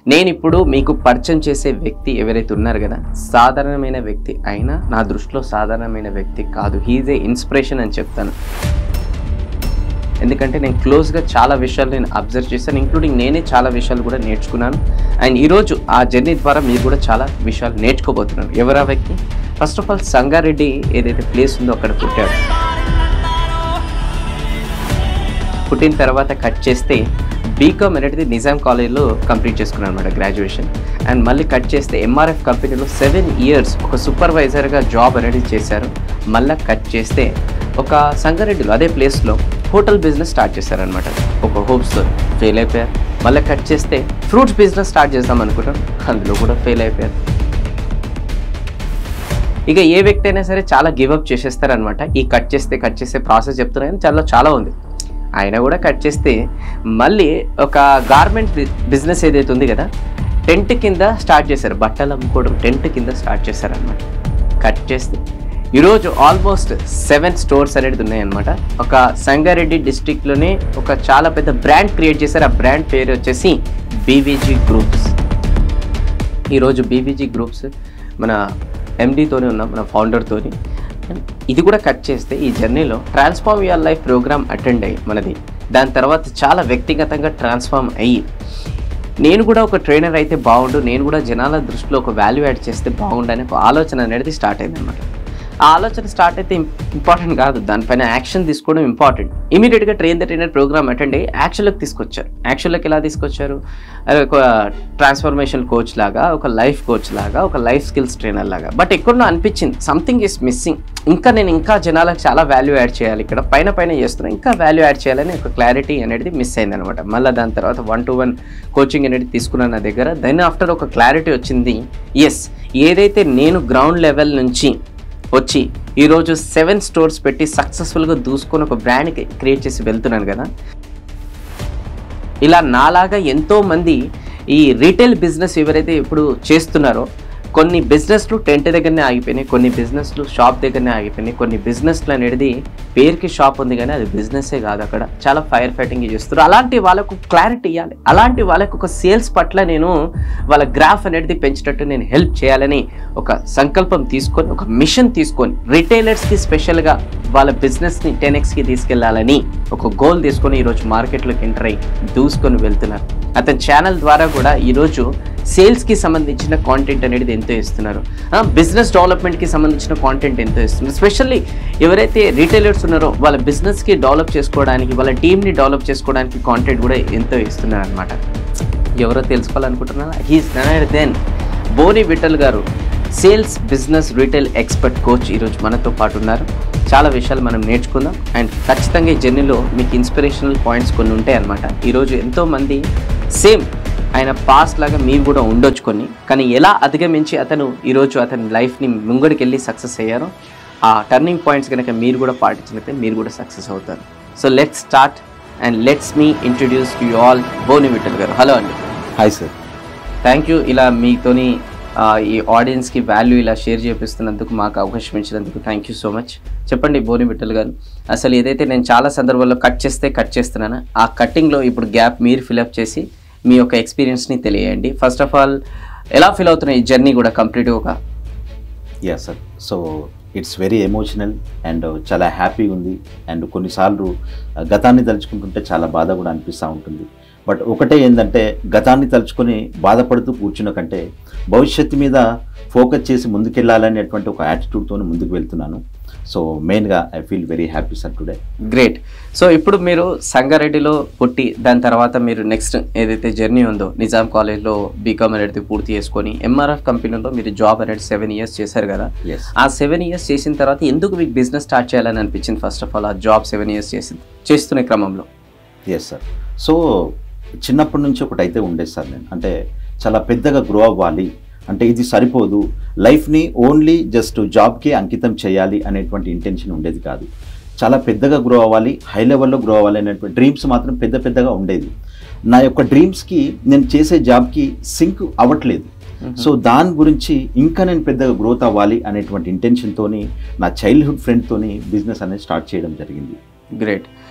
నేను ఇప్పుడు మీకు పరిచయం చేసే వ్యక్తి ఎవరైతే ఉన్నారు కదా సాధారణమైన వ్యక్తి అయినా నా దృష్టిలో సాధారణమైన వ్యక్తి కాదు హీజ్ ఏ ఇన్స్పిరేషన్ అని చెప్తాను ఎందుకంటే నేను క్లోజ్గా చాలా విషయాలు నేను అబ్జర్వ్ చేశాను ఇంక్లూడింగ్ నేనే చాలా విషయాలు కూడా నేర్చుకున్నాను అండ్ ఈరోజు ఆ జర్నీ ద్వారా మీరు కూడా చాలా విషయాలు నేర్చుకోబోతున్నారు ఎవరా వ్యక్తి ఫస్ట్ ఆఫ్ ఆల్ సంగారెడ్డి ఏదైతే ప్లేస్ ఉందో అక్కడ పుట్టాడు పుట్టిన తర్వాత కట్ చేస్తే బీకామ్ అనేది నిజాం కాలేజ్లో కంప్లీట్ చేసుకున్నాను అనమాట గ్రాడ్యుయేషన్ అండ్ మళ్ళీ కట్ చేస్తే ఎంఆర్ఎఫ్ కంపెనీలో సెవెన్ ఇయర్స్ ఒక సూపర్వైజర్గా జాబ్ అనేది చేశారు మళ్ళీ కట్ చేస్తే ఒక సంగారెడ్డిలో అదే ప్లేస్లో హోటల్ బిజినెస్ స్టార్ట్ చేశారనమాట ఒక హోప్స్తో ఫెయిల్ అయిపోయారు మళ్ళీ కట్ చేస్తే ఫ్రూట్స్ బిజినెస్ స్టార్ట్ చేద్దాం అనుకుంటాం అందులో కూడా ఫెయిల్ అయిపోయారు ఇక ఏ వ్యక్తి అయినా సరే చాలా గివప్ చేసేస్తారనమాట ఈ కట్ చేస్తే కట్ చేస్తే ప్రాసెస్ చెప్తున్నాయని చాలా చాలా ఉంది ఆయన కూడా కట్ చేస్తే మళ్ళీ ఒక గార్మెంట్ బిజినెస్ ఏదైతే ఉంది కదా టెంట్ కింద స్టార్ట్ చేశారు బట్టలు అమ్ముకోవడం టెంట్ కింద స్టార్ట్ చేశారనమాట కట్ చేస్తే ఈరోజు ఆల్మోస్ట్ సెవెన్ స్టోర్స్ అనేది ఉన్నాయన్నమాట ఒక సంగారెడ్డి డిస్టిక్లోనే ఒక చాలా పెద్ద బ్రాండ్ క్రియేట్ చేశారు ఆ బ్రాండ్ పేరు వచ్చేసి బీవీజీ గ్రూప్స్ ఈరోజు బీబీజీ గ్రూప్స్ మన ఎండీతోనే ఉన్నాం మన ఫౌండర్తోని ఇది కూడా కట్ చేస్తే ఈ జర్నీలో transform your life programme attend అయ్యి మనది దాని తర్వాత చాలా వ్యక్తిగతంగా ట్రాన్స్ఫార్మ్ అయ్యి నేను కూడా ఒక ట్రైనర్ అయితే బాగుండు నేను కూడా జనాల దృష్టిలో ఒక వాల్యూ యాడ్ చేస్తే బాగుండు అనే ఒక ఆలోచన అనేది స్టార్ట్ అయింది అనమాట ఆ ఆలోచన స్టార్ట్ అయితే ఇంపార్టెంట్ కాదు దానిపైన యాక్షన్ తీసుకోవడం ఇంపార్టెంట్ ఇమీడియట్గా train the trainer programme attend అయ్యి యాక్షన్లోకి తీసుకొచ్చారు యాక్షన్లోకి ఎలా తీసుకొచ్చారు అది ఒక ట్రాన్స్ఫర్మేషన్ కోచ్ లాగా ఒక లైఫ్ కోచ్ లాగా ఒక లైఫ్ స్కిల్స్ ట్రైనర్ లాగా బట్ ఎక్కడో అనిపించింది సంథింగ్ ఈస్ మిస్సింగ్ ఇంకా నేను ఇంకా జనాలకు చాలా వాల్యూ యాడ్ చేయాలి ఇక్కడ పైన పైన చేస్తున్నా ఇంకా వాల్యూ యాడ్ చేయాలని ఒక క్లారిటీ అనేది మిస్ అయింది అనమాట మళ్ళీ దాని తర్వాత వన్ టు వన్ కోచింగ్ అనేది తీసుకున్నాను నా దగ్గర దెన్ ఆఫ్టర్ ఒక క్లారిటీ వచ్చింది ఎస్ ఏదైతే నేను గ్రౌండ్ లెవెల్ నుంచి వచ్చి ఈరోజు సెవెన్ స్టోర్స్ పెట్టి సక్సెస్ఫుల్గా దూసుకొని ఒక బ్రాండ్ క్రియేట్ చేసి వెళ్తున్నాను కదా ఇలా నాలాగా ఎంతో మంది ఈ రీటైల్ బిజినెస్ ఎవరైతే ఇప్పుడు చేస్తున్నారో కొన్ని బిజినెస్లు టెంట్ దగ్గరనే ఆగిపోయినాయి కొన్ని బిజినెస్లు షాప్ దగ్గరనే ఆగిపోయినాయి కొన్ని బిజినెస్లు అనేది పేరుకి షాప్ ఉంది కానీ అది బిజినెస్సే కాదు అక్కడ చాలా ఫైర్ ఫైటింగ్ చేస్తారు అలాంటి వాళ్ళకు క్లారిటీ ఇవ్వాలి అలాంటి వాళ్ళకు ఒక సేల్స్ పట్ల నేను వాళ్ళ గ్రాఫ్ అనేది పెంచేటట్టు నేను హెల్ప్ చేయాలని ఒక సంకల్పం తీసుకొని ఒక మిషన్ తీసుకొని రిటైలర్స్కి స్పెషల్గా వాళ్ళ బిజినెస్ని టెన్ ఎక్స్కి తీసుకెళ్లాలని ఒక గోల్ తీసుకొని ఈరోజు మార్కెట్లోకి ఎంటర్ అయ్యి దూసుకొని వెళ్తున్నారు అతని ఛానల్ ద్వారా కూడా ఈరోజు సేల్స్కి సంబంధించిన కాంటెంట్ అనేది ఎంతో ఇస్తున్నారు బిజినెస్ డెవలప్మెంట్కి సంబంధించిన కాంటెంట్ ఎంతో ఇస్తున్నారు స్పెషల్లీ ఎవరైతే రీటైలర్స్ ఉన్నారో వాళ్ళ బిజినెస్కి డెవలప్ చేసుకోవడానికి వాళ్ళ టీమ్ని డెవలప్ చేసుకోవడానికి కాంటెంట్ కూడా ఎంతో ఇస్తున్నారు అనమాట ఎవరో తెలుసుకోవాలనుకుంటున్నారా he's none than Boni Vittal garu sales business retail expert coach ఈరోజు మనతో పాటు ఉన్నారు చాలా విషయాలు మనం నేర్చుకుందాం అండ్ ఖచ్చితంగా ఈ జర్నీలో మీకు ఇన్స్పిరేషనల్ పాయింట్స్ కొన్ని ఉంటాయి అనమాట ఈరోజు ఎంతోమంది సేమ్ ఆయన పాస్ట్ లాగా మీరు కూడా ఉండొచ్చు కొన్ని కానీ ఎలా అధిగమించి అతను ఈరోజు అతని లైఫ్ని ముంగడికి వెళ్ళి సక్సెస్ అయ్యారో ఆ టర్నింగ్ పాయింట్స్ కనుక మీరు కూడా పాటించినట్లయితే మీరు కూడా సక్సెస్ అవుతారు so let's start and let's me introduce to you all Boni Vittal garu hello అండి హాయ్ సార్ థ్యాంక్ యూ ఇలా మీతోని ఆ, ఈ ఆడియన్స్కి వాల్యూ ఇలా షేర్ చేపిస్తున్నందుకు మాకు అవకాశం ఇచ్చినందుకు థ్యాంక్ యూ సో మచ్ చెప్పండి బోని విఠల్ గారు అసలు ఏదైతే నేను చాలా సందర్భాల్లో కట్ చేస్తే కట్ చేస్తున్నాను ఆ కట్టింగ్లో ఇప్పుడు గ్యాప్ మీరు ఫిల్అప్ చేసి మీ యొక్క ఎక్స్పీరియన్స్ని తెలియజేయండి ఫస్ట్ ఆఫ్ ఆల్ ఎలా ఫీల్ అవుతున్నాయి ఈ జర్నీ కూడా కంప్లీట్గా ఒక yeah sir so it's very emotional and చాలా హ్యాపీగా ఉంది అండ్ కొన్నిసార్లు ఆ, గతాన్ని తలుచుకుంటుంటే చాలా బాధ కూడా అనిపిస్తూ ఉంటుంది బట్ ఒకటే ఏంటంటే గతాన్ని తలుచుకొని బాధపడుతూ కూర్చున్న కంటే భవిష్యత్తు మీద ఫోకస్ చేసి ముందుకెళ్ళాలనేటువంటి ఒక యాటిట్యూడ్తో ముందుకు వెళ్తున్నాను సో మెయిన్గా I feel very happy sir today great so ఇప్పుడు మీరు సంగారెడ్డిలో పుట్టి దాని తర్వాత మీరు నెక్స్ట్ ఏదైతే జర్నీ ఉందో నిజాం కాలేజ్లో బీకామ్ అనేది పూర్తి చేసుకొని ఎంఆర్ఎఫ్ కంపెనీలో మీరు జాబ్ అనేది సెవెన్ ఇయర్స్ చేశారు కదా ఎస్ ఆ సెవెన్ ఇయర్స్ చేసిన తర్వాత ఎందుకు మీకు బిజినెస్ స్టార్ట్ చేయాలని అనిపించింది ఫస్ట్ ఆఫ్ ఆల్ ఆ జాబ్ సెవెన్ ఇయర్స్ చేసి చేస్తున్న క్రమంలో ఎస్ సార్ సో చిన్నప్పటి నుంచి ఒకటి అయితే ఉండేది సార్ నేను అంటే చాలా పెద్దగా గ్రో అవ్వాలి అంటే ఇది సరిపోదు లైఫ్ని ఓన్లీ జస్ట్ జాబ్కి అంకితం చేయాలి అనేటువంటి ఇంటెన్షన్ ఉండేది కాదు చాలా పెద్దగా గ్రో అవ్వాలి హై లెవెల్లో గ్రో అవ్వాలి అనేటువంటి డ్రీమ్స్ మాత్రం పెద్ద పెద్దగా ఉండేది నా యొక్క డ్రీమ్స్కి నేను చేసే జాబ్కి సింక్ అవ్వట్లేదు సో దాని గురించి ఇంకా నేను పెద్దగా గ్రోత్ అవ్వాలి అనేటువంటి ఇంటెన్షన్తోని నా చైల్డ్హుడ్ ఫ్రెండ్తోని బిజినెస్ అనేది స్టార్ట్ చేయడం జరిగింది గ్రేట్